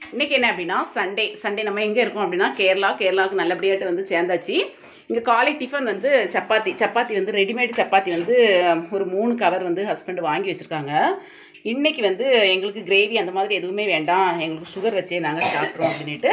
இன்னைக்கு என்ன அப்படின்னா சண்டே சண்டே நம்ம எங்கே இருக்கோம் அப்படின்னா கேரளா கேரளாவுக்கு நல்லபடியாட்டு வந்து சேர்ந்தாச்சு இங்கே காலை டிஃபன் வந்து சப்பாத்தி சப்பாத்தி வந்து ரெடிமேட் சப்பாத்தி வந்து ஒரு மூணு கவர் வந்து ஹஸ்பண்ட் வாங்கி வச்சுருக்காங்க இன்னைக்கு வந்து எங்களுக்கு கிரேவி அந்த மாதிரி எதுவுமே வேண்டாம் எங்களுக்கு சுகர் வச்சே நாங்கள் சாப்பிட்றோம் அப்படின்ட்டு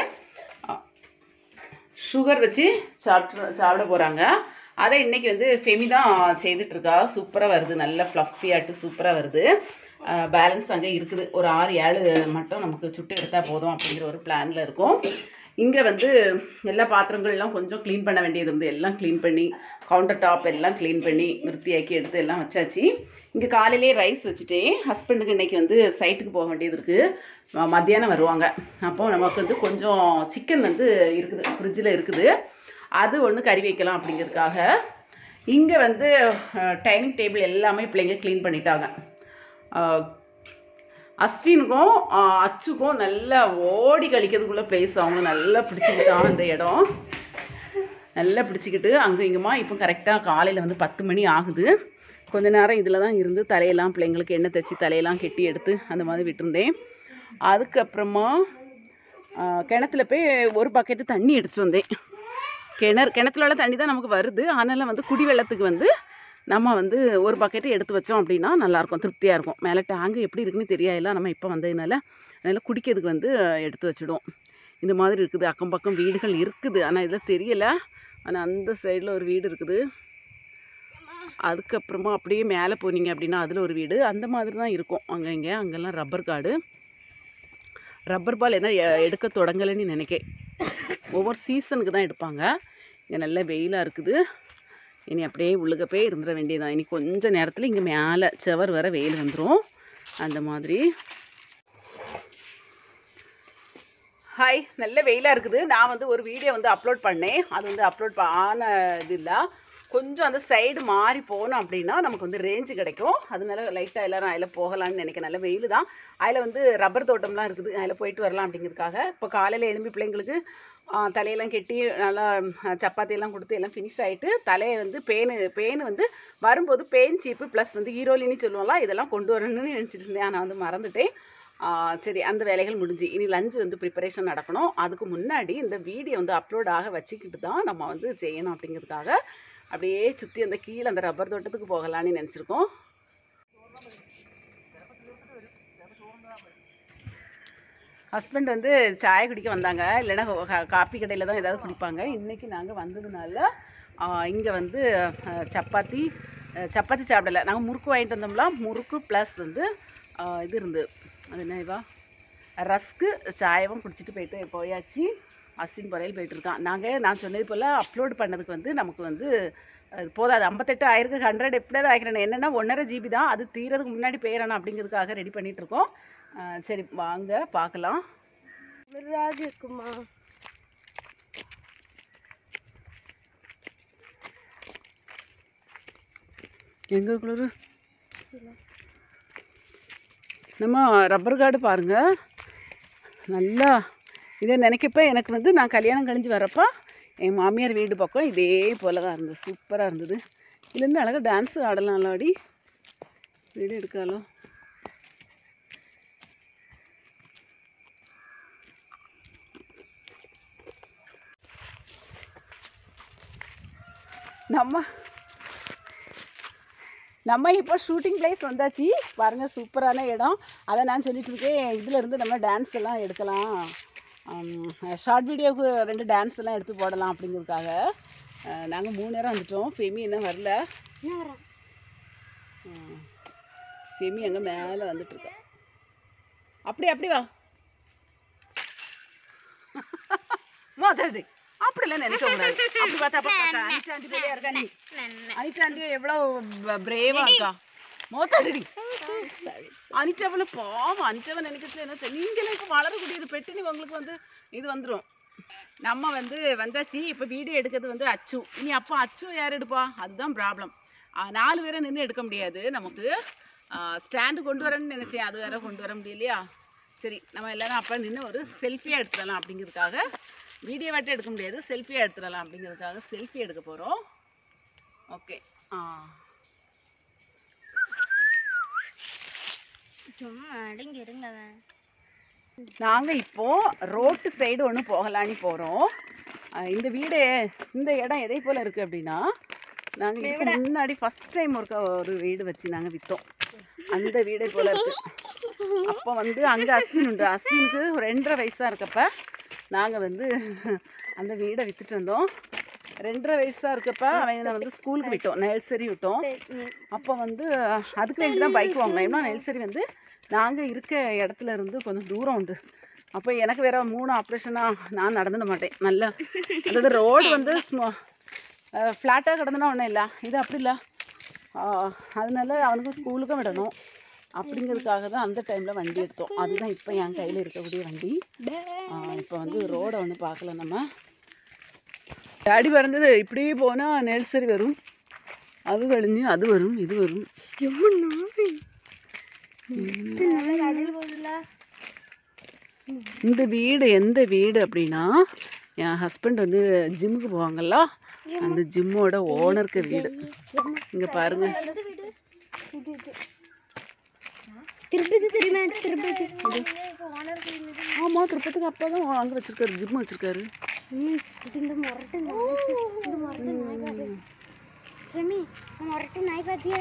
சுகர் வச்சு சாப்பிட்ற சாப்பிட போகிறாங்க அதை இன்னைக்கு வந்து ஃபெமி தான் செய்துட்ருக்கா சூப்பராக வருது நல்ல ஃப்ளஃபியாட்டு சூப்பராக வருது பேலன்ஸ் அங்கே இருக்குது ஒரு ஆறு ஏழு மட்டும் நமக்கு சுட்டு எடுத்தால் போதும் அப்படிங்கிற ஒரு பிளானில் இருக்கும் இங்கே வந்து எல்லா பாத்திரங்கள்லாம் கொஞ்சம் க்ளீன் பண்ண வேண்டியது இருந்து எல்லாம் க்ளீன் பண்ணி கவுண்டர் டாப் எல்லாம் க்ளீன் பண்ணி விருத்தியாக்கி எடுத்து எல்லாம் வச்சாச்சு இங்கே காலையிலே ரைஸ் வச்சுட்டேன் ஹஸ்பண்டுக்கு இன்றைக்கி வந்து சைட்டுக்கு போக வேண்டியது இருக்குது மத்தியானம் வருவாங்க அப்போ நமக்கு வந்து கொஞ்சம் சிக்கன் வந்து இருக்குது ஃப்ரிட்ஜில் இருக்குது அது ஒன்று கறி வைக்கலாம் அப்படிங்கிறதுக்காக இங்கே வந்து டைனிங் டேபிள் எல்லாமே பிள்ளைங்க க்ளீன் பண்ணிட்டாங்க அஹ், அஸ்வினுக்கும் அஹ், அச்சுக்கும் நல்லா ஓடி கழிக்கிறதுக்குள்ளே பிளேஸ் அவங்க நல்லா பிடிச்சிக்கிட்டான் அந்த இடம் நல்லா பிடிச்சிக்கிட்டு அங்கே இங்கேமா இப்போ கரெக்டாக காலையில் வந்து பத்து மணி ஆகுது கொஞ்ச நேரம் இதில் தான் இருந்து தலையெல்லாம் பிள்ளைங்களுக்கு எண்ணெய் தைச்சி தலையெல்லாம் கெட்டி எடுத்து அந்த மாதிரி விட்டுருந்தேன் அதுக்கப்புறமா ஆ, கிணத்துல போய் ஒரு பக்கெட்டு தண்ணி எடுத்துட்டு வந்தேன் கிணறு கிணத்துல உள்ள தண்ணி தான் நமக்கு வருது அதனால் வந்து குடி வெள்ளத்துக்கு வந்து நம்ம வந்து ஒரு பக்கெட்டு எடுத்து வச்சோம் அப்படின்னா நல்லாயிருக்கும் திருப்தியாக இருக்கும் மேலே டேங்கு எப்படி இருக்குன்னு தெரியாதுல நம்ம இப்போ வந்ததுனால அதனால் குடிக்கிறதுக்கு வந்து எடுத்து வச்சிடுவோம் இந்த மாதிரி இருக்குது அக்கம் பக்கம் வீடுகள் இருக்குது ஆனால் இதில் தெரியலை ஆனால் அந்த சைடில் ஒரு வீடு இருக்குது அதுக்கப்புறமா அப்படியே மேலே போனீங்க அப்படின்னா அதில் ஒரு வீடு அந்த மாதிரி தான் இருக்கும் அங்கே இங்கே அங்கெல்லாம் ரப்பர் காடு ரப்பர் பால் என்ன எ- எடுக்க தொடங்கலைன்னு நினைக்கேன் ஒவ்வொரு சீசனுக்கு தான் எடுப்பாங்க இங்கே நல்ல வெயிலாக இருக்குது இனி அப்படியே உள்ளுக்க போய் இருந்துட வேண்டியதுதான் இனி கொஞ்ச நேரத்தில் இங்கே மேலே செவர் வர வெயில் வந்துடும் அந்த மாதிரி ஹாய் நல்ல வெயிலாக இருக்குது நான் வந்து ஒரு வீடியோ வந்து அப்லோட் பண்ணேன் அது வந்து அப்லோட் ஆன இது இல்லை கொஞ்சம் அந்த சைடு மாறி போனோம் அப்படின்னா நமக்கு வந்து ரேஞ்சு கிடைக்கும் அதனால லைட்டாக எல்லாரும் அதில் போகலான்னு நினைக்கிறேன் நல்ல வெயில் தான் அதில் வந்து ரப்பர் தோட்டம்லாம் இருக்குது அதில் போயிட்டு வரலாம் அப்படிங்கிறதுக்காக இப்போ காலையில் எழும்பி பிள்ளைங்களுக்கு ஆ, தலையெல்லாம் கெட்டி நல்லா ஆ, சப்பாத்தியெல்லாம் கொடுத்து எல்லாம் ஃபினிஷ் ஆகிட்டு தலையை வந்து பேனு பேனு வந்து வரும்போது பேன் சீப்பு ப்ளஸ் வந்து ஈரோலின்னு சொல்லுவோம்ல இதெல்லாம் கொண்டு வரணும்னு நினச்சிட்டு இருந்தேன் நான் வந்து மறந்துட்டேன் ஆ, சரி அந்த வேலைகள் முடிஞ்சு இனி லஞ்ச் வந்து ப்ரிப்பரேஷன் நடக்கணும் அதுக்கு முன்னாடி இந்த வீடியோ வந்து அப்லோட் ஆக வச்சுக்கிட்டு தான் நம்ம வந்து செய்யணும் அப்படிங்கிறதுக்காக அப்படியே சுற்றி அந்த கீழே அந்த ரப்பர் தோட்டத்துக்கு போகலான்னு நினச்சிருக்கோம் ஹஸ்பண்ட் வந்து சாய் குடிக்க வந்தாங்க இல்லைன்னா கா- காப்பி கடையில் தான் ஏதாவது குடிப்பாங்க இன்றைக்கி நாங்கள் வந்ததுனால இங்கே வந்து அஹ், சப்பாத்தி அஹ், சப்பாத்தி சாப்பிடல நாங்கள் முறுக்கு வாங்கிட்டு வந்தோம்ல முறுக்கு ப்ளஸ் வந்து அஹ், இது இருந்து அது என்ன இவா ரஸ்க்கு சாயவும் குடிச்சிட்டு போயிட்டு போயாச்சு அஸ்வின் பொறையில் போயிட்டு இருக்கான் நாங்கள் நான் சொன்னது போல் அப்லோட் பண்ணதுக்கு வந்து நமக்கு வந்து அது போதாது ஐம்பத்தெட்டு ஆயிருக்கு ஹண்ட்ரட் எப்படியாவது ஆகிறேன் என்னென்னா ஒன்றரை ஜிபி தான் அது தீரதுக்கு முன்னாடி போயிடணும் அப்படிங்கிறதுக்காக ரெடி பண்ணிட்டு இருக்கோம் அஹ், சரி வாங்க பார்க்கலாம் மிராஜ் இருக்குமா எங்கே குளிர் நம்ம ரப்பர் கார்டு பாருங்க நல்லா இதை நினைக்கப்ப எனக்கு வந்து நான் கல்யாணம் கழிஞ்சு வரப்போ என் மாமியார் வீடு பக்கம் இதே போல தான் இருந்தது சூப்பராக இருந்தது இதுலேருந்து அழகாக டான்ஸு ஆடலாம்ல அடி வீடு எடுக்காலோ நம்ம நம்ம இப்போ ஷூட்டிங் பிளேஸ் வந்தாச்சு பாருங்க சூப்பரான இடம் அதை நான் சொல்லிட்டு இருக்கேன் இதுல இருந்து நம்ம டான்ஸ் எல்லாம் எடுக்கலாம் ஷார்ட் வீடியோவுக்கு ரெண்டு டான்ஸ் எல்லாம் எடுத்து போடலாம் அப்படிங்கிறதுக்காக நாங்கள் மூணு நேரம் வந்துட்டோம் ஃபெமி இன்னும் வரல ம். ஃபெமி அங்கே மேலே வந்துட்டுருக்கா அப்படி அப்படி வா மோதடி அப்படிலாம் நினைக்க கூடாது அப்படி பார்த்தா அப்போ பார்த்தா அனிச்சா ஆண்டி பேரையா இருக்கா நீ அனிதா ஆண்டி எவ்வளோ பிரேவா இருக்கா மோத்தாடி அனிட்டாவில் பாவம் அனிட்டாவை நினைக்கிறதுல என்ன செய்ய- நீங்களே இப்போ வளரக்கூடியது பெட்டினி உங்களுக்கு வந்து இது வந்துடும் நம்ம வந்து வந்தாச்சு இப்போ வீடியோ எடுக்கிறது வந்து அச்சு இனி அப்போ அச்சு யார் எடுப்பா அதுதான் ப்ராப்ளம் நாலு பேரை நின்று எடுக்க முடியாது நமக்கு ஸ்டாண்டு கொண்டு வரேன்னு நினச்சேன் அது வேற கொண்டு வர முடியலையா சரி நம்ம எல்லாரும் அப்போ நின்று ஒரு செல்ஃபியாக எடுத்துடலாம் அப்படிங்கிறதுக்காக வீடியோ வாட்டி எடுக்க முடியாது செல்ஃபியாக எடுத்துடலாம் அப்படிங்கிறதுக்காக செல்ஃபி எடுக்க போகிறோம் ஓகே ஆ சும்மா அடங்கி இருங்க அவன். நாங்கள் இப்போ ரோட்டு சைடு ஒன்று போகலான்னு போகிறோம் இந்த வீடு இந்த இடம் எதை போல் இருக்குது அப்படின்னா நாங்கள் இதுக்கு முன்னாடி ஃபஸ்ட் டைம் ஒரு ஒரு வீடு வச்சு நாங்கள் விற்றோம் அந்த வீடை போல் இருக்குது அப்போ வந்து அங்கே அஸ்வின் உண்டு அஸ்வினுக்கு ஒரு ரெண்டரை வயசாக இருக்கப்ப நாங்கள் வந்து அந்த வீடை விற்றுட்டு வந்தோம் ரெண்டரை வயசாக இருக்கப்ப அவனை வந்து ஸ்கூலுக்கு விட்டோம் நர்சரி விட்டோம் அப்போ வந்து அதுக்கு வேண்டி தான் பைக் வாங்கினோம் ஏன்னா நெல்சரி வந்து நாங்கள் இருக்க இடத்துல இருந்து கொஞ்சம் தூரம் உண்டு அப்போ எனக்கு வேற மூணு ஆப்ரேஷனாக நான் நடந்துட மாட்டேன் நல்ல அதாவது ரோடு வந்து ஸ்மோ ஃப்ளாட்டாக கிடந்துனா ஒன்றும் இல்லை இது அப்படி இல்லை அதனால அவனுக்கு ஸ்கூலுக்கும் விடணும் அப்படிங்கிறதுக்காக தான் அந்த டைமில் வண்டி எடுத்தோம் அதுதான் இப்போ என் கையில் இருக்கக்கூடிய வண்டி இப்போ வந்து ரோடை ஒன்று பார்க்கல நம்ம டாடி பிறந்தது இப்படியே போனால் நெல்சரி வரும் அது கழிஞ்சு அது வரும் இது வரும் இந்த வீடு எந்த வீடு அப்படின்னா என் ஹஸ்பண்ட் வந்து ஜிம்முக்கு போவாங்கல்ல அந்த ஜிம்மோட ஓனருக்கு வீடு இங்க பாருங்க திருப்பதி தெரியுமா திருப்பதி ஆமா திருப்பதிக்கு அப்பா தான் அங்கே வச்சிருக்காரு ஜிம் வச்சிருக்காரு ம், இது இந்த முரட்டு நாய் இந்த முரட்டு நாய் பாரு செமி இந்த முரட்டு நாய் பாத்தியா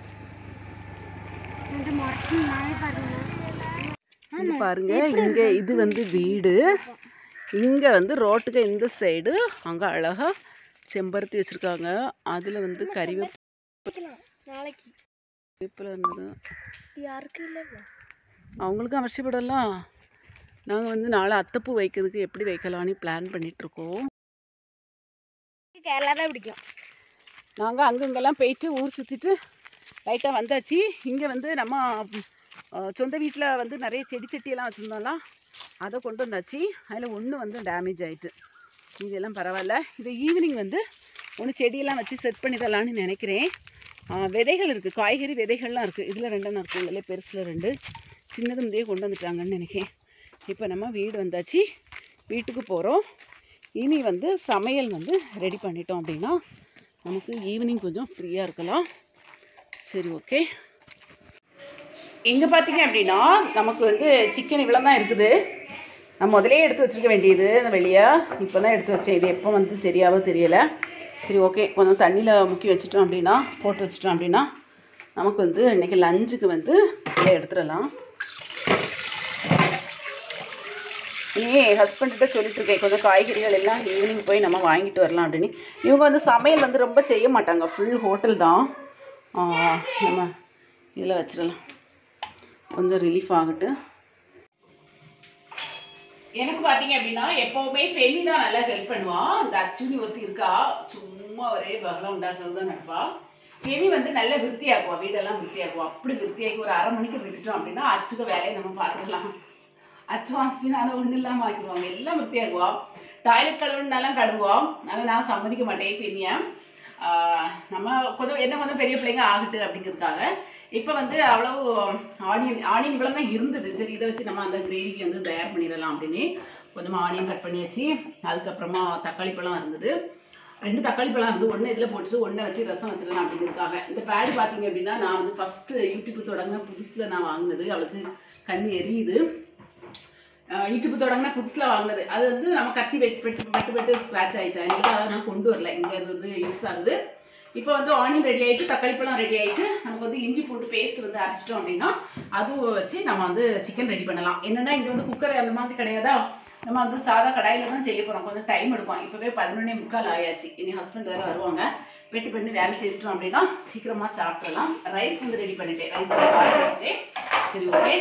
இந்த முரட்டு நாய் பாருங்க இங்க பாருங்க இங்க இது வந்து வீடு இங்க வந்து ரோட்டுக்கு இந்த சைடு அங்க அழகா செம்பருத்தி வச்சிருக்காங்க அதுல வந்து கறிவேப்பிலை நாளைக்கு இருந்தது யாருக்கும் இல்லை அவங்களுக்கும் அவசியப்படலாம் நாங்கள் வந்து நாளை அத்தைப்பூ வைக்கிறதுக்கு எப்படி வைக்கலாம்னு பிளான் பண்ணிகிட்ருக்கோம் கேரளா தான் பிடிக்கும் நாங்கள் அங்கங்கெல்லாம் போயிட்டு ஊர் சுற்றிட்டு லைட்டாக வந்தாச்சு இங்கே வந்து நம்ம அஹ், சொந்த வீட்டில் வந்து நிறைய செடி செட்டியெல்லாம் வச்சுருந்தோம்லாம் அதை கொண்டு வந்தாச்சு அதில் ஒன்று வந்து டேமேஜ் ஆயிட்டு இதெல்லாம் பரவாயில்ல இது ஈவினிங் வந்து ஒன்று செடியெல்லாம் வச்சு செட் பண்ணிடலான்னு நினைக்கிறேன் அஹ், விதைகள் இருக்குது காய்கறி விதைகள்லாம் இருக்குது இதில் ரெண்டெண்ணம் இருக்குது இதில் பெருசில் ரெண்டு சின்னது முந்தையே கொண்டு வந்துட்டாங்கன்னு நினைக்கிறேன் இப்போ நம்ம வீடு வந்தாச்சு வீட்டுக்கு போகிறோம் இனி வந்து சமையல் வந்து ரெடி பண்ணிட்டோம் அப்படின்னா நமக்கு ஈவினிங் கொஞ்சம் ஃப்ரீயாக இருக்கலாம் சரி ஓகே இங்கே பார்த்தீங்க அப்படின்னா நமக்கு வந்து சிக்கன் இவ்வளோ தான் இருக்குது நான் முதலே எடுத்து வச்சிருக்க வேண்டியது இந்த வெளியே இப்போ தான் எடுத்து வச்சேன் இது எப்போ வந்து சரியாவோ தெரியலை சரி ஓகே கொஞ்சம் தண்ணியில் முக்கி வச்சிட்டோம் அப்படின்னா போட்டு வச்சிட்டோம் அப்படின்னா நமக்கு வந்து இன்றைக்கி லஞ்சுக்கு வந்து இதில் எடுத்துடலாம் இனி ஹஸ்பண்ட்கிட்ட சொல்லிட்டு இருக்கேன் கொஞ்சம் காய்கறிகள் எல்லாம் ஈவினிங் போய் நம்ம வாங்கிட்டு வரலாம் அப்படின்னு இவங்க வந்து சமையல் வந்து ரொம்ப செய்ய மாட்டாங்க ஃபுல் ஹோட்டல் தான் ஆ, நம்ம இதில் வச்சிடலாம் கொஞ்சம் ரிலீஃப் ஆகட்டு எனக்கு பார்த்தீங்க அப்படின்னா எப்போவுமே ஃபெமி தான் நல்லா ஹெல்ப் பண்ணுவா இந்த அச்சுனி ஒருத்தி இருக்கா சும்மா ஒரே பகலம் உண்டாக்குறது தான் நடப்பா ஃபெமி வந்து நல்ல விருத்தியாக்குவா வீடெல்லாம் விருத்தியாக்குவா அப்படி விருத்தியாக்கி ஒரு அரை மணிக்கு விட்டுட்டோம் அப்படின்னா அச்சுக்க வேலையை நம்ம பார்த்துக்கலாம் அச்சு வாசலின் அதை ஒன்றும் இல்லாமல் ஆக்கிடுவாங்க எல்லாம் விருத்தியாக்குவா டாய்லெட் கழுவுனாலாம் கழுவுவோம் அதனால் நான் சம்மதிக்க மாட்டேன் ஃபெமியா நம்ம கொஞ்சம் என்ன கொஞ்சம் பெரிய பிள்ளைங்க ஆகட்டு அப்படிங்கிறதுக்காக இப்போ வந்து அவ்வளவு ஆனியன் ஆனியன் இவ்வளோ தான் இருந்தது சரி இதை வச்சு நம்ம அந்த கிரேவிக்கு வந்து தயார் பண்ணிடலாம் அப்படின்னு கொஞ்சமாக ஆனியன் கட் பண்ணியாச்சு அதுக்கப்புறமா தக்காளி பழம் இருந்தது ரெண்டு தக்காளி பழம் இருந்து ஒன்று இதில் போட்டுட்டு ஒன்றை வச்சு ரசம் வச்சிடலாம் அப்படிங்கிறதுக்காக இந்த பேடு பார்த்தீங்க அப்படின்னா நான் வந்து ஃபஸ்ட்டு யூடியூப் தொடங்கின புதுசில் நான் வாங்கினது அவளுக்கு கண் எரியுது அஹ் யூடியூப் தொடங்கின புதுசில் வாங்கினது அது வந்து நம்ம கத்தி வெட்டு வெட்டு வெட்டு வெட்டு ஸ்க்ராட்ச் ஆகிட்டேன் எனக்கு அதை நான் கொண்டு வரல இங்கே அது வந்து யூஸ் ஆகுது இப்போ வந்து ஆனியன் ரெடி ஆயிட்டு தக்காளி பழம் ரெடி ஆயிட்டு நமக்கு வந்து இஞ்சி பூண்டு பேஸ்ட் வந்து அரைச்சிட்டோம் அப்படின்னா அதுவும் வச்சு நம்ம வந்து சிக்கன் ரெடி பண்ணலாம் என்னன்னா இங்கே வந்து குக்கர் அந்த மாதிரி கிடையாதா நம்ம வந்து சாதா கடாயில தான் செய்ய போகிறோம் கொஞ்சம் டைம் எடுக்கும் இப்போவே பதினொன்னே முக்கால் ஆயாச்சு இனி ஹஸ்பண்ட் வேறு வருவாங்க வெட்டி பண்ணி வேலை செய்துட்டோம் அப்படின்னா சீக்கிரமாக சாப்பிடலாம் ரைஸ் வந்து ரெடி பண்ணிட்டேன் ரைஸ் வச்சுட்டேன் சரி ஓகே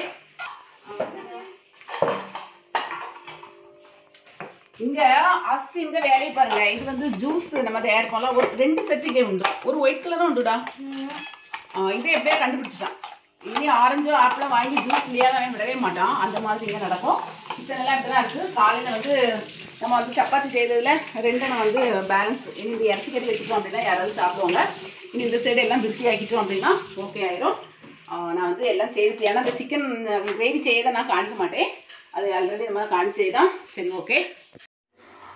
இங்க அஸ்வின்க வேலையை பாருங்க இது வந்து ஜூஸ் நம்ம தயாரிப்போம்ல ஒரு ரெண்டு செட் இங்கே உண்டு ஒரு ஒயிட் கலரும் உண்டுடா ஆ, இதை எப்படியா கண்டுபிடிச்சிட்டான் இனி ஆரஞ்சோ ஆப்பிளோ வாங்கி ஜூஸ் இல்லையா அவன் விடவே மாட்டான் அந்த மாதிரி இங்கே நடக்கும் கிச்சன் எல்லாம் இப்படி தான் இருக்குது காலையில் வந்து நம்ம வந்து சப்பாத்தி செய்ததுல ரெண்டெண்ணம் வந்து பேலன்ஸ் இனி இந்த இறச்சி கறி வச்சுட்டோம் அப்படின்னா யாராவது சாப்பிடுவாங்க இனி இந்த சைடு எல்லாம் திருப்தி ஆக்கிட்டோம் அப்படின்னா ஓகே ஆயிரும் ஆ, நான் வந்து எல்லாம் செய்துட்டு ஏன்னா இந்த சிக்கன் கிரேவி செய்யதை நான் காணிக்க மாட்டேன் அது ஆல்ரெடி நம்ம காணிச்சே தான் சரி ஓகே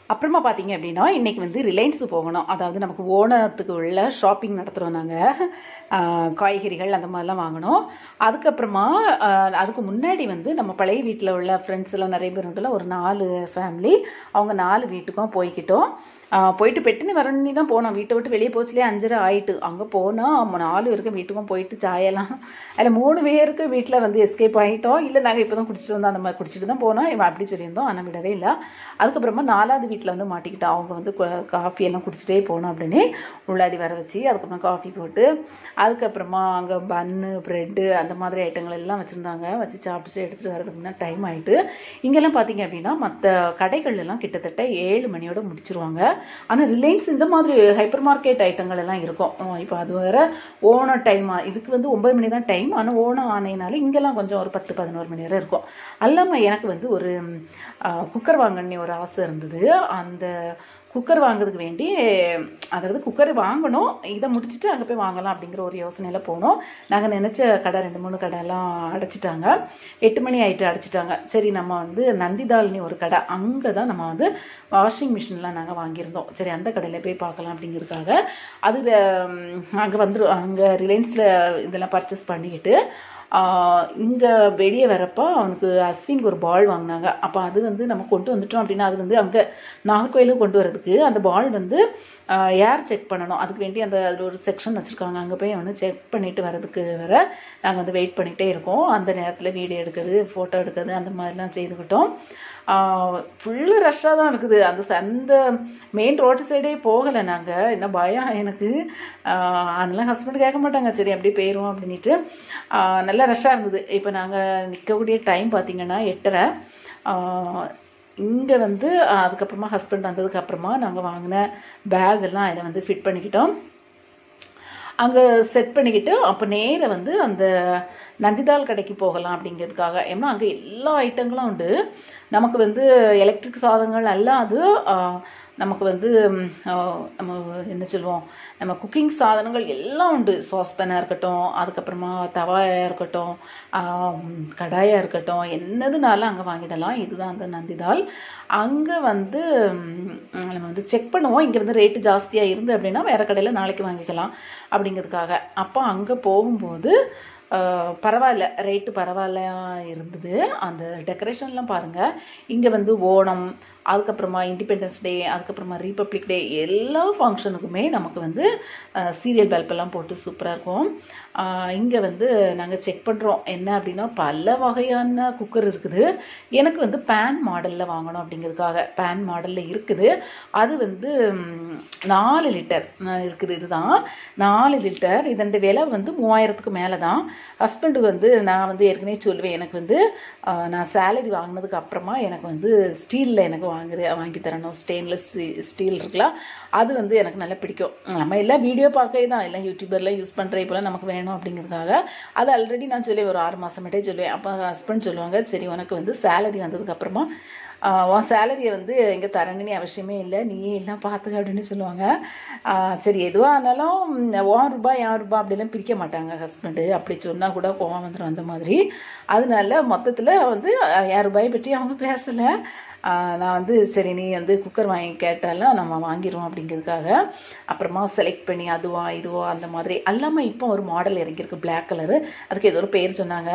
அப்புறமா பார்த்தீங்க அப்படின்னா இன்றைக்கி வந்து ரிலையன்ஸு போகணும் அதாவது நமக்கு ஓணத்துக்கு உள்ள ஷாப்பிங் நடத்துகிறோம் நாங்கள் காய்கறிகள் அந்த மாதிரிலாம் வாங்கணும் அதுக்கப்புறமா ஆஹ், அதுக்கு முன்னாடி வந்து நம்ம பழைய வீட்டில் உள்ள ஃப்ரெண்ட்ஸ் எல்லாம் நிறைய பேர் உண்டுல ஒரு நாலு ஃபேமிலி அவங்க நாலு வீட்டுக்கும் போய்க்கிட்டோம் ஆஹ், போயிட்டு பெட்டுன்னு வரணுன்னு தான் போனோம் வீட்டை விட்டு வெளியே போச்சுலேயே அஞ்சரை ஆயிட்டு அங்கே போனால் நாலு பேருக்கும் வீட்டுக்கும் போயிட்டு சாயெல்லாம் அதில் மூணு பேருக்கு வீட்டில் வந்து எஸ்கேப் ஆகிட்டோம் இல்லை நாங்கள் இப்போ தான் குடிச்சிட்டு வந்தோம் அந்த மாதிரி குடிச்சிட்டு தான் போனோம் இவன் அப்படி சொல்லியிருந்தோம் ஆனால் விடவே இல்லை அதுக்கப்புறமா நாலாவது வீட்டில் வந்து மாட்டிக்கிட்டோம் அவங்க வந்து கு- காஃபி எல்லாம் குடிச்சிட்டே போகணும் அப்படின்னு உள்ளாடி வர வச்சு அதுக்கப்புறம் காஃபி போட்டு அதுக்கப்புறமா அங்கே பன்னு ப்ரெட்டு அந்த மாதிரி ஐட்டங்கள் எல்லாம் வச்சுருந்தாங்க வச்சு சாப்பிட்டு எடுத்துகிட்டு வரதுக்கு முன்னாடி டைம் ஆகிட்டு இங்கெல்லாம் பார்த்தீங்க அப்படின்னா மற்ற கடைகள் எல்லாம் கிட்டத்தட்ட ஏழு மணியோட முடிச்சிருவாங்க ஆனால் ரிலையன்ஸ் இந்த மாதிரி ஹைப்பர் மார்க்கெட் ஐட்டங்கள் எல்லாம் இருக்கும் இப்போ அது வேற ஓண டைமா இதுக்கு வந்து ஒன்பது மணி தான் டைம் ஆனால் ஓணம் ஆனையினால இங்கெல்லாம் கொஞ்சம் ஒரு பத்து பதினோரு மணி நேரம் இருக்கும் அல்லாமல் எனக்கு வந்து ஒரு குக்கர் வாங்கணுன்னு ஒரு ஆசை இருந்தது அந்த குக்கர் வாங்குறதுக்கு வேண்டி அதாவது குக்கர் வாங்கணும் இதை முடிச்சுட்டு அங்கே போய் வாங்கலாம் அப்படிங்கிற ஒரு யோசனையில் போனோம் நாங்கள் நினச்ச கடை ரெண்டு மூணு கடையெல்லாம் அடைச்சிட்டாங்க எட்டு மணி ஆயிட்டு அடைச்சிட்டாங்க சரி நம்ம வந்து நந்திதால்னி ஒரு கடை அங்கே தான் நம்ம வந்து வாஷிங் மிஷின்லாம் நாங்கள் வாங்கியிருந்தோம் சரி அந்த கடையில் போய் பார்க்கலாம் அப்படிங்கிறதுக்காக அதில் அங்கே வந்துடும் அங்கே ரிலையன்ஸில் இதெல்லாம் பர்ச்சேஸ் பண்ணிக்கிட்டு இங்கே வெளியே வரப்போ அவனுக்கு அஸ்வினுக்கு ஒரு பால் வாங்கினாங்க அப்போ அது வந்து நம்ம கொண்டு வந்துட்டோம் அப்படின்னா அது வந்து அங்கே நாகர்கோயிலுக்கு கொண்டு வரதுக்கு அந்த பால் வந்து ஏர் செக் பண்ணணும் அதுக்கு வேண்டி அந்த அதில் ஒரு செக்ஷன் வச்சுருக்காங்க அங்கே போய் வந்து செக் பண்ணிட்டு வரதுக்கு வர நாங்கள் வந்து வெயிட் பண்ணிகிட்டே இருக்கோம் அந்த நேரத்தில் வீடியோ எடுக்கிறது ஃபோட்டோ எடுக்கிறது அந்த மாதிரிலாம் செய்துக்கிட்டோம் ஃபுல்லு ரஷ்ஷாக தான் இருக்குது அந்த ச- அந்த மெயின் ரோட்டு சைடே போகலை நாங்கள் என்ன பயம் எனக்கு ஆஹ் அதெல்லாம் ஹஸ்பண்ட் கேட்க மாட்டாங்க சரி அப்படியே போயிடும் அப்படின்ட்டு ஆஹ் நல்லா ரஷ்ஷாக இருந்தது இப்போ நாங்கள் நிற்கக்கூடிய டைம் பார்த்தீங்கன்னா எட்டரை இங்கே வந்து ஆஹ் அதுக்கப்புறமா ஹஸ்பண்ட் வந்ததுக்கப்புறமா நாங்கள் வாங்கின பேக் எல்லாம் அதில் வந்து ஃபிட் பண்ணிக்கிட்டோம் அங்கே செட் பண்ணிக்கிட்டு அப்போ நேரா வந்து அந்த நந்திதால் கடைக்கு போகலாம் அப்படிங்கிறதுக்காக ஏன்னா அங்கே எல்லா ஐட்டங்களும் உண்டு நமக்கு வந்து எலக்ட்ரிக் சாதனங்கள் அல்லாது ஆ, நமக்கு வந்து ம், ஆ, நம்ம என்ன சொல்லுவோம் நம்ம குக்கிங் சாதனங்கள் எல்லாம் உண்டு சாஸ்பேனாக இருக்கட்டும் அதுக்கப்புறமா தவாயாக இருக்கட்டும் ஆ, ம், கடாயாக இருக்கட்டும் என்னதுனாலும் அங்கே வாங்கிடலாம் இதுதான் அந்த நந்திதால் அங்கே வந்து ம், நம்ம வந்து செக் பண்ணுவோம் இங்கே வந்து ரேட்டு ஜாஸ்தியாக இருந்து அப்படின்னா வேறு கடையில் நாளைக்கு வாங்கிக்கலாம் அப்படிங்கிறதுக்காக அப்போ அங்கே போகும்போது ஆஹ், பரவாயில்ல ரேட்டு பரவாயில்லையா இருந்தது அந்த டெக்கரேஷன்லாம் பாருங்கள் இங்கே வந்து ஓணம் அதுக்கப்புறமா இண்டிபெண்டன்ஸ் டே அதுக்கப்புறமா ரீபப்ளிக் டே எல்லா ஃபங்க்ஷனுக்குமே நமக்கு வந்து சீரியல் பல்பெல்லாம் போட்டு சூப்பராக இருக்கும் இங்கே வந்து நாங்கள் செக் பண்ணுறோம் என்ன அப்படின்னா பல வகையான குக்கர் இருக்குது எனக்கு வந்து பேன் மாடலில் வாங்கணும் அப்படிங்கிறதுக்காக பேன் மாடலில் இருக்குது அது வந்து ம், நாலு லிட்டர் இருக்குது இதுதான் நாலு லிட்டர் இதன் விலை வந்து மூவாயிரத்துக்கு மேலே தான் ஹஸ்பண்டுக்கு வந்து நான் வந்து ஏற்கனவே சொல்லுவேன் எனக்கு வந்து ஆஹ், நான் சேலரி வாங்கினதுக்கு அப்புறமா எனக்கு வந்து ஸ்டீலில் எனக்கு வாங்குற வாங்கி தரணும் ஸ்டெயின்லெஸ் ஸ்டீல் இருக்குல்ல அது வந்து எனக்கு நல்லா பிடிக்கும் நம்ம எல்லாம் வீடியோ பார்க்கவே தான் எல்லாம் யூடியூபர்லாம் யூஸ் பண்ணுற இப்போலாம் நமக்கு வேணும் அப்படிங்கிறதுக்காக அது ஆல்ரெடி நான் சொல்லி ஒரு ஆறு மாதமேட்டே சொல்லுவேன் அப்போ ஹஸ்பண்ட் சொல்லுவாங்க சரி உனக்கு வந்து சேலரி வந்ததுக்கப்புறமா ஆஹ் உன் சேலரியை வந்து இங்கே தரணுன்னு அவசியமே இல்லை நீயே எல்லாம் பார்த்துக்க அப்படின்னு சொல்லுவாங்க ஆஹ் சரி எதுவாக ஆனாலும் ம், உன் ரூபாய் என் ரூபாய் அப்படிலாம் பிரிக்க மாட்டாங்க ஹஸ்பண்டு அப்படி சொன்னால் கூட கோவம் வந்துடும் அந்த மாதிரி அதனால மொத்தத்தில் வந்து ஆஹ், என் ரூபாயை பற்றி அவங்க பேசலை நான் வந்து சரி நீ வந்து குக்கர் வாங்கி கேட்டாலும் நம்ம வாங்கிடுவோம் அப்படிங்கிறதுக்காக அப்புறமா செலக்ட் பண்ணி அதுவா இதுவா அந்த மாதிரி எல்லாமே இப்போ ஒரு மாடல் இறங்கியிருக்கு Black கலரு அதுக்கு ஏதோ ஒரு பேர் சொன்னாங்க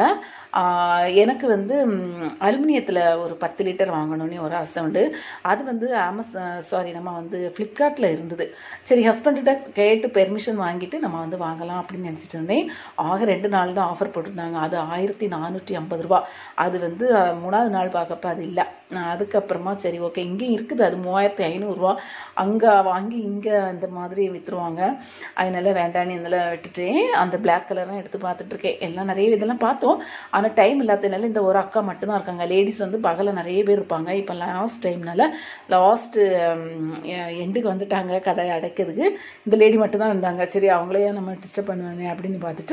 ஆஹ் எனக்கு வந்து அலுமினியத்தில் ஒரு பத்து லிட்டர் வாங்கணும்னு ஒரு ஆசை உண்டு அது வந்து அமேசான் சாரி நம்ம வந்து ஃப்ளிப்கார்ட்டில் இருந்தது சரி ஹஸ்பண்ட்கிட்ட கேட்டு பெர்மிஷன் வாங்கிட்டு நம்ம வந்து வாங்கலாம் அப்படின்னு நினச்சிட்டு இருந்தேன் ஆக ரெண்டு நாள் தான் ஆஃபர் போட்டிருந்தாங்க அது ஆயிரத்தி நானூற்றி ஐம்பது ரூபா அது வந்து அஹ், மூணாவது நாள் பார்க்கப்ப அது இல்லை நான் அதுக்கப்புறமா சரி ஓகே இங்கேயும் இருக்குது அது மூவாயிரத்தி ஐநூறுரூவா அங்கே வாங்கி இங்கே அந்த மாதிரி விற்றுருவாங்க அதனால வேண்டான்னு இதெல்லாம் விட்டுட்டேன் அந்த Black கலர்லாம் எடுத்து பார்த்துட்டு இருக்கேன் எல்லாம் நிறைய இதெல்லாம் பார்த்தோம் ஆனால் டைம் இல்லாததுனால இந்த ஒரு அக்கா மட்டும்தான் இருக்காங்க லேடிஸ் வந்து பகலில் நிறைய பேர் இருப்பாங்க இப்போ லாஸ்ட் டைம்னால லாஸ்ட்டு எண்டுக்கு வந்துட்டாங்க கடை அடைக்கிறதுக்கு இந்த லேடி மட்டும்தான் இருந்தாங்க சரி அவங்களே நம்ம டிஸ்டர்ப் பண்ணுவாங்க அப்படின்னு பார்த்துட்டு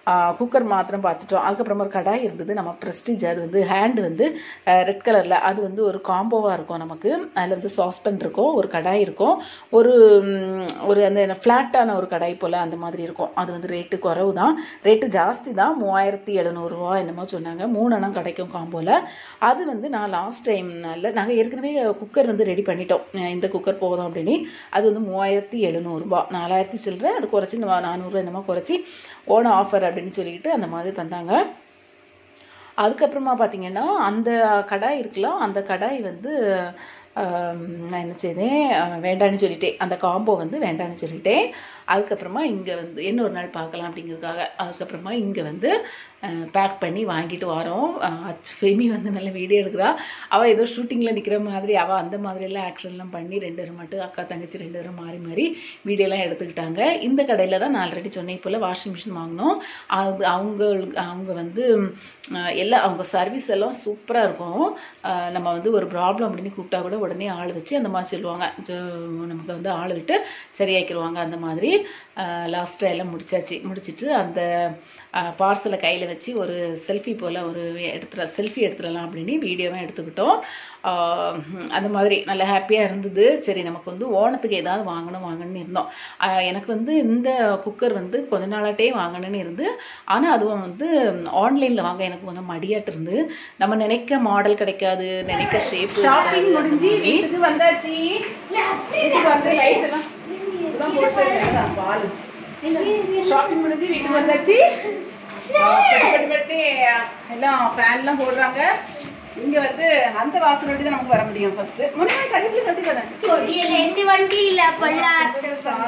குக்கர் மாத்திரம் பார்த்துட்டோம் அதுக்கப்புறமா ஒரு கடாய் இருந்தது நம்ம ப்ரெஸ்டீஜ் அது வந்து ஹேண்ட் வந்து ரெட் கலரில் அது வந்து ஒரு காம்போவாக இருக்கும் நமக்கு அதில் வந்து சாஸ்பென் இருக்கும் ஒரு கடாய் இருக்கும் ஒரு ம், ஒரு அந்த ஃப்ளாட்டான ஒரு கடாய் போல் அந்த மாதிரி இருக்கும் அது வந்து ரேட்டு குறவு தான் ரேட்டு ஜாஸ்தி தான் மூவாயிரத்தி எழுநூறுவா என்னமோ சொன்னாங்க மூணு அணம் கிடைக்கும் காம்போவில் அது வந்து நான் லாஸ்ட் டைம்னால நாங்கள் ஏற்கனவே குக்கர் வந்து ரெடி பண்ணிட்டோம் அஹ் இந்த குக்கர் போதும் அப்படின்னு அது வந்து மூவாயிரத்தி எழுநூறுபா நாலாயிரத்தி சில்லற அது குறைச்சி நானூறுரூவா என்னமோ குறைச்சி ஓன ஆஃபர் அப்படின்னு சொல்லிட்டு அந்த மாதிரி தந்தாங்க அதுக்கப்புறமா பார்த்தீங்கன்னா அந்த கடாய் இருக்குல்ல அந்த கடாய் வந்து ஆம், நான் என்ன செய்தேன் அஹ், வேண்டான்னு சொல்லிட்டேன் அந்த காம்போ வந்து வேண்டான்னு சொல்லிட்டேன் அதுக்கப்புறமா இங்கே வந்து இன்னொரு நாள் பார்க்கலாம் அப்படிங்கிறதுக்காக அதுக்கப்புறமா இங்கே வந்து பேக் பண்ணி வாங்கிட்டு வரோம் ஃபெமி வந்து நல்ல வீடியோ எடுக்கிறா அவள் ஏதோ ஷூட்டிங்கில் நிற்கிற மாதிரி அவள் அந்த மாதிரியெல்லாம் ஆக்ஷன்லாம் பண்ணி ரெண்டு பேரும் மட்டும் அக்கா தங்கச்சி ரெண்டு பேரும் மாறி மாறி வீடியோலாம் எடுத்துக்கிட்டாங்க இந்த கடையில் தான் நான் ஆல்ரெடி சொன்னேன் போல் வாஷிங் மிஷின் வாங்கினோம் அது அவங்களுக்கு அவங்க வந்து அஹ், எல்லாம் அவங்க சர்வீஸ் எல்லாம் சூப்பராக இருக்கும் அஹ், நம்ம வந்து ஒரு ப்ராப்ளம் அப்படின்னு கூப்பிட்டா கூட உடனே ஆள் வச்சு அந்த மாதிரி சொல்லுவாங்க So, நமக்கு வந்து ஆள் விட்டு சரியாக்கிடுவாங்க அந்த மாதிரி லாஸ்ட்டாக எல்லாம் முடிச்சாச்சு முடிச்சிட்டு அந்த பார்சலை கையில் வச்சு ஒரு செல்ஃபி போல் ஒரு எடுத்துட செல்ஃபி எடுத்துடலாம் அப்படின்னு வீடியோவும் எடுத்துக்கிட்டோம் ஆஹ் அந்த மாதிரி நல்ல ஹாப்பியாக இருந்தது சரி நமக்கு வந்து ஓணத்துக்கு ஏதாவது வாங்கணும் வாங்கணும்னு இருந்தோம் ஆஹ் எனக்கு வந்து இந்த குக்கர் வந்து கொஞ்ச நாளாட்டே வாங்கணும்னு இருந்து ஆனால் அதுவும் வந்து ஆன்லைனில் வாங்க எனக்கு கொஞ்சம் மடியாட்டு இருந்து நம்ம நினைக்க மாடல் கிடைக்காது நினைக்க ஷேப் ஷாப்பிங் முடிஞ்சு வீட்டுக்கு வந்தாச்சு வீட்டுக்கு வந்து லைட் எல்லாம் இப்பதான் போட்டு வேண்டாம், பால் ஷாப்பிங் முடிஞ்சு வீட்டுக்கு வந்தாச்சு ஆ, பட்டு பட்டு பட்டு எல்லாம் ஃபேன்லாம் போடுறாங்க இங்க வந்து அந்த வாசல் வண்டி தான் நமக்கு வர முடியும் ஃபர்ஸ்ட் முன்னாடி கண்டிப்பா கட்டி வரேன் எந்த வண்டி இல்ல பொல்லாத்து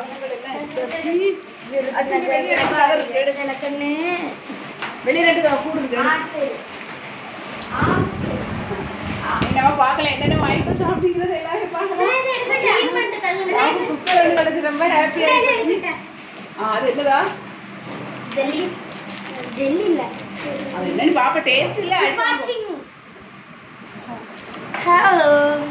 கண்ணு வெளியே ரெண்டு கூடுங்க நம்ம பார்க்கலாம் என்னென்ன வாங்கி கொடுத்தோம் அப்படிங்கறது எல்லாரும் பார்க்கலாம் குக்கர் வந்து கிடைச்சு ரொம்ப ஹாப்பி ஆயிடுச்சு ஆ, அது என்னதா ஜெல்லி ஜெல்லி இல்ல அது என்னன்னு பாப்ப டேஸ்ட் இல்ல வாட்சிங் hello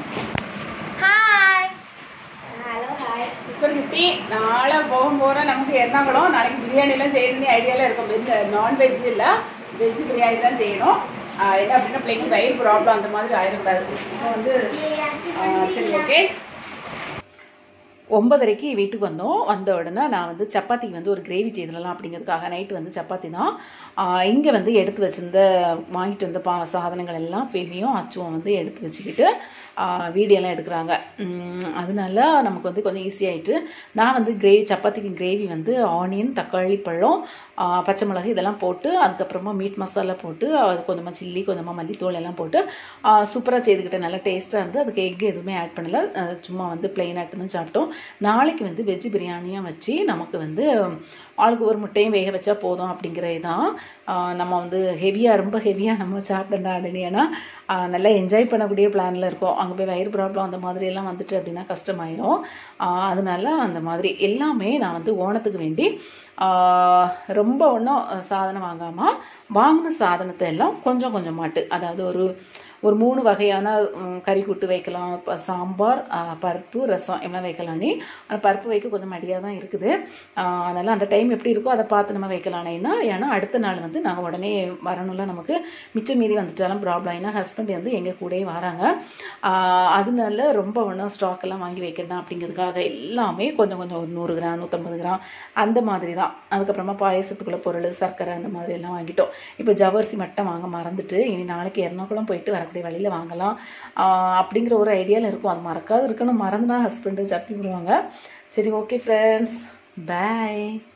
hi hello hi cooker கிட்டி நாளை போக போகிறோம் நமக்கு எர்ணாகுளம் நாளைக்கு பிரியாணி எல்லாம் செய்யணும்னு ஐடியாவில் இருக்கும் வெஜ் நான்வெஜ் இல்லை வெஜ் பிரியாணி தான் செய்யணும் ஆ, என்ன அப்படின்னா பிள்ளைங்க வயிறு ப்ராப்ளம் அந்த மாதிரி ஆயிடக்கூடாது இப்போ வந்து ஆ, சரி ஓகே ஒன்பதரைக்கு வீட்டுக்கு வந்தோம் வந்த உடனே நான் வந்து சப்பாத்திக்கு வந்து ஒரு கிரேவி செய்திடலாம் அப்படிங்கிறதுக்காக நைட்டு வந்து சப்பாத்தி தான் இங்கே வந்து எடுத்து வச்சிருந்த வாங்கிட்டு வந்த பா சாதனங்கள் எல்லாம் ஃபெமியும் அச்சுவும் வந்து எடுத்து வச்சுக்கிட்டு வீடியோலாம் எடுக்கிறாங்க உம், அதனால நமக்கு வந்து கொஞ்சம் ஈஸியாயிட்டு நான் வந்து கிரேவி சப்பாத்திக்கு கிரேவி வந்து ஆனியன் தக்காளி பழம் ஆ, பச்சை மிளகு இதெல்லாம் போட்டு அதுக்கப்புறமா மீட் மசாலா போட்டு அது கொஞ்சமாக சில்லி கொஞ்சமாக மல்லித்தூள் எல்லாம் போட்டு சூப்பராக செய்துக்கிட்டேன் நல்லா டேஸ்ட்டாக இருந்து அதுக்கு எக் எதுவுமே ஆட் பண்ணல அஹ் சும்மா வந்து பிளெயின் ஆட்டு தான் சாப்பிட்டோம் நாளைக்கு வந்து வெஜ் பிரியாணியாக வச்சு நமக்கு வந்து ஆளுக்கு ஒரு முட்டையும் வேக வச்சா போதும் அப்படிங்கிற இதான் ஆஹ் நம்ம வந்து ஹெவியாக ரொம்ப ஹெவியாக நம்ம சாப்பிடண்டா அப்படின்னு ஏன்னா ஆஹ் நல்லா என்ஜாய் பண்ணக்கூடிய பிளானில் இருக்கோம் அங்கே போய் வயிறு ப்ராப்ளம் அந்த மாதிரி எல்லாம் வந்துட்டு அப்படின்னா கஷ்டமாயிரும் ஆஹ் அதனால அந்த மாதிரி எல்லாமே நான் வந்து ஓணத்துக்கு வேண்டி ஆஹ் ரொம்ப ஒன்றும் சாதனம் வாங்காமல் வாங்கின சாதனத்தை எல்லாம் கொஞ்சம் கொஞ்சமாட்டு அதாவது ஒரு ஒரு மூணு வகையான ம், கறி கூட்டு வைக்கலாம் ப- சாம்பார் ஆ, பருப்பு ரசம் எல்லாம் வைக்கலானே ஆனால் பருப்பு வைக்க கொஞ்சம் மடியாக தான் இருக்குது அதனால் அந்த டைம் எப்படி இருக்கோ அதை பார்த்து நம்ம வைக்கலானேன்னா ஏன்னா அடுத்த நாள் வந்து நாங்கள் உடனே வரணும்ல நமக்கு மிச்சம் மீதி வந்துட்டாலும் ப்ராப்ளம் ஏன்னா ஹஸ்பண்ட் வந்து எங்கள் கூடயே வராங்க ஆ, அதனால ரொம்ப ஒன்றும் ஸ்டாக் எல்லாம் வாங்கி வைக்கிறதா அப்படிங்கிறதுக்காக எல்லாமே கொஞ்சம் கொஞ்சம் ஒரு நூறு கிராம் நூற்றம்பது கிராம் அந்த மாதிரி தான் அதுக்கப்புறமா பாயசத்துக்குள்ள பொருள் சர்க்கரை அந்த மாதிரி எல்லாம் வாங்கிட்டோம் இப்போ ஜவர்சி மட்டும் வாங்க மறந்துட்டு இனி நாளைக்கு எர்ணாகுளம் போயிட்டு வரக்கூடிய வழியில் வாங்கலாம் ஆஹ் அப்படிங்கிற ஒரு ஐடியாவில் இருக்கும் அது மறக்காது இருக்கணும் மறந்துனா ஹஸ்பண்டு சப்பி விடுவாங்க சரி ஓகே ஃப்ரெண்ட்ஸ் பை